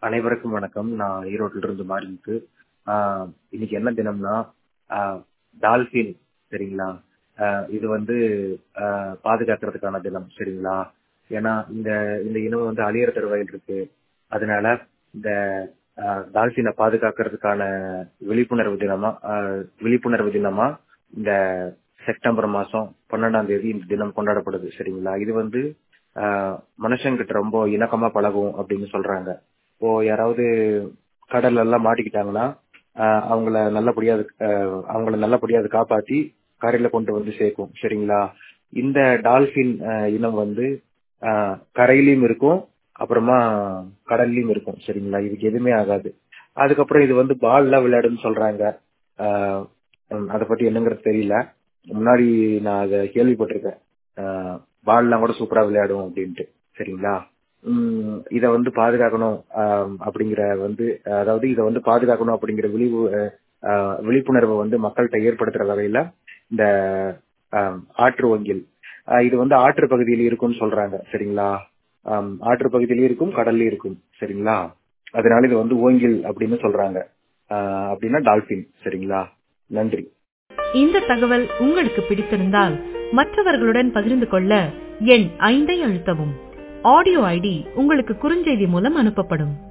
அனைவருக்கும் வணக்கம் நான் ஈரோட்டில இருந்து மாறிமுத்து ஆஹ் இன்னைக்கு என்ன தினம்னா ஆஹ் டால்பின் சரிங்களா ஆஹ் இது வந்து ஆஹ் பாதுகாக்கிறதுக்கான தினம் சரிங்களா ஏன்னா இந்த இந்த இனம் வந்து அழியற தருவாயில் இருக்கு அதனால இந்த ஆஹ் டால்பினை பாதுகாக்கிறதுக்கான விழிப்புணர்வு தினமா ஆஹ் விழிப்புணர்வு தினமா இந்த செப்டம்பர் மாசம் பன்னெண்டாம் தேதி இந்த தினம் கொண்டாடப்படுது சரிங்களா இது வந்து ஆஹ் மனுஷங்கிட்ட ரொம்ப இணக்கமா பழகும் அப்படின்னு சொல்றாங்க இப்போ யாராவது கடல்ல எல்லாம் மாட்டிக்கிட்டாங்கன்னா ஆஹ் அவங்கள நல்லபடியா அது- ஆஹ் அவங்கள நல்லபடியா அது காப்பாத்தி கரையில கொண்டு வந்து சேர்க்கும் சரிங்களா இந்த டால்பின் ஆஹ் இனம் வந்து ஆஹ் கரையிலயும் இருக்கும் அப்புறமா கடல்லயும் இருக்கும் சரிங்களா இதுக்கு எதுவுமே ஆகாது அதுக்கப்புறம் இது வந்து பால்ல விளையாடுன்னு சொல்றாங்க ஆஹ் உம் அதை பத்தி என்னங்கிறது தெரியல முன்னாடி நான் அதை கேள்விப்பட்டிருக்கேன் ஆஹ் பால்லாம் கூட சூப்பரா விளையாடும் அப்படின்ட்டு சரிங்களா உம் இத வந்து பாதுகாக்கணும் ஆஹ் அப்படிங்கிற வந்து அதாவது இத வந்து பாதுகாக்கணும் அப்படிங்கிற விழிவு ஆஹ் விழிப்புணர்வை வந்து மக்கள்கிட்ட ஏற்படுத்துற வகையில இந்த ஆஹ் ஆற்று வங்கில் ஆஹ் இது வந்து ஆற்று பகுதியில் இருக்கும்னு சொல்றாங்க சரிங்களா ஆஹ் ஆற்று பகுதியிலயும் இருக்கும் கடல்லயும் இருக்கும் சரிங்களா அதனால இது வந்து ஓங்கில் அப்படின்னு சொல்றாங்க ஆஹ் அப்படின்னா டால்பின் சரிங்களா நன்றி இந்த தகவல் உங்களுக்கு பிடித்திருந்தால் மற்றவர்களுடன் பகிர்ந்து கொள்ள எண் ஐந்தை அழுத்தவும் ஆடியோ ஐடி உங்களுக்கு குறுஞ்செய்தி மூலம் அனுப்பப்படும்